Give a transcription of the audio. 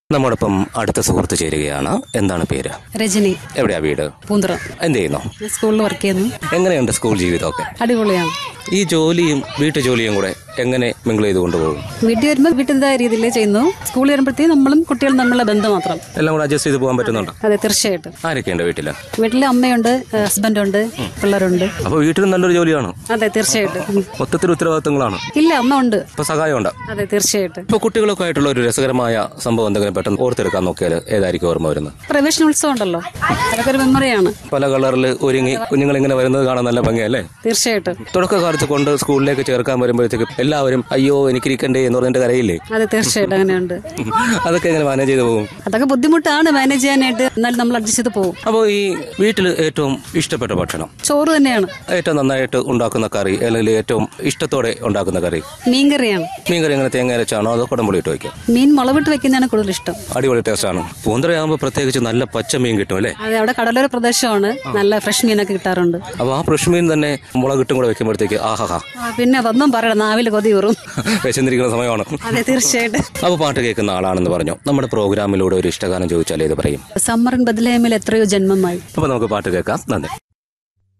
നമ്മോടൊപ്പം അടുത്ത സുഹൃത്ത് ചേരുകയാണ് എന്താണ് പേര് രജനി എവിടെയാ വീട് പൂന്തുറ എന്ത് ചെയ്യുന്നു ഞാൻ സ്കൂളിൽ വർക്ക് ചെയ്യുന്നു എങ്ങനെയുണ്ട് സ്കൂൾ ജീവിതമൊക്കെ അടിപൊളിയാണ് ഈ ജോലിയും വീട്ടു ജോലിയും കൂടെ എങ്ങനെ മിങ്കിൾ ചെയ്ത് കൊണ്ടുപോകും വീട്ടിൽ വരുമ്പോൾ വീട്ടിൻ്റെ രീതിയിൽ ചെയ്യുന്നു സ്കൂളിൽ വരുമ്പോഴത്തേക്കും നമ്മളും കുട്ടികളും തമ്മിലുള്ള ബന്ധം മാത്രം എല്ലാം കൂടെ അഡ്ജസ്റ്റ് ചെയ്ത് പോകാൻ പറ്റുന്നുണ്ടോ അതെ തീർച്ചയായിട്ടും ആരൊക്കെയുണ്ട് വീട്ടില് വീട്ടിൽ അമ്മയുണ്ട് ഹസ്ബൻഡുണ്ട് പിള്ളേരുണ്ട് അപ്പോൾ വീട്ടിലും നല്ലൊരു ജോലിയാണ് അതെ തീർച്ചയായിട്ടും ഉം. മൊത്തത്തിൽ ഉത്തരവാദിത്തങ്ങളാണ് ഇല്ല അമ്മ ഉണ്ട് ഇപ്പൊ സഹായമുണ്ട് അതെ തീർച്ചയായിട്ടും ഇപ്പൊ കുട്ടികളൊക്കെ ആയിട്ടുള്ള ഒരു രസകരമായ സംഭവം എന്തെങ്കിലും പെട്ടെന്ന് ഓർത്തെടുക്കാൻ നോക്കിയാൽ ഏതായിരിക്കും ഓർമ്മ വരുന്നത് പ്രവേശനോത്സവം ഉണ്ടല്ലോ അതൊക്കെ ഒരു മെമ്മറിയാണ് പല കളറിൽ ഒരുങ്ങി കുഞ്ഞുങ്ങൾ ഇങ്ങനെ വരുന്നത് കാണാൻ നല്ല ഭംഗിയല്ലേ തീർച്ചയായിട്ടും തുടക്കകാലത്ത് കൊണ്ട് സ്കൂളിലേക്ക് ചേർക്കാൻ വരുമ്പോഴത്തേക്ക് എല്ലാവരും അയ്യോ എനിക്കിരിക്കണ്ടേ എന്ന് പറഞ്ഞിട്ട് കരയില്ലേ അതെ തീർച്ചയായിട്ടും അങ്ങനെയുണ്ട് അതൊക്കെ എങ്ങനെ മാനേജ് ചെയ്ത് പോകും അതൊക്കെ ബുദ്ധിമുട്ടാണ് മാനേജ് ചെയ്യാനായിട്ട് എന്നാലും നമ്മൾ അഡ്ജസ്റ്റ് ചെയ്ത് പോകും അപ്പോൾ ഈ വീട്ടിൽ ഏറ്റവും ഇഷ്ടപ്പെട്ട ഭക്ഷണം ചോറ് തന്നെയാണ് ഏറ്റവും നന്നായിട്ട് ഉണ്ടാക്കുന്ന കറി അല്ലെങ്കിൽ ഏറ്റവും ഇഷ്ടത്തോടെ ഉണ്ടാക്കുന്ന കറി മീൻകറിയാണ് മീൻകറി എങ്ങനെ തേങ്ങ അരച്ചാണോ അതോ കുടംപുളി ഇട്ട് വയ്ക്കും മീൻ മുളവിട്ട് വെക്കുന്നതാണ് കൂടുതൽ ഇഷ്ടം അടിപൊളി ടേസ്റ്റാണ് പൂന്തറയാകുമ്പോൾ പ്രത്യേകിച്ച് നല്ല പച്ച മീൻ കിട്ടും അല്ലേ അതെ അവിടെ കടലോര പ്രദേശമാണ് നല്ല ഫ്രഷ് മീനൊക്കെ കിട്ടാറുണ്ട് അപ്പോൾ ആ ഫ്രഷ് മീൻ തന്നെ മുളകിട്ടും കൂടെ വെക്കുമ്പോഴത്തേക്ക് ആഹാ ആ, പിന്നെ അതൊന്നും പറയണം നാവിൽ കൊതി കയറും വിശന്നിരിക്കുന്ന സമയമാണ് അതെ തീർച്ചയായിട്ടും അപ്പോൾ പാട്ട് കേൾക്കുന്ന ആളാണെന്ന് പറഞ്ഞു നമ്മുടെ പ്രോഗ്രാമിലൂടെ ഒരു ഇഷ്ടഗാനം ചോദിച്ചാൽ ഇത് പറയും സമ്മറിൻ ബദലേമിൽ എത്രയോ ജന്മമായി അപ്പോൾ നമുക്ക് പാട്ട് കേൾക്കാം നന്ദി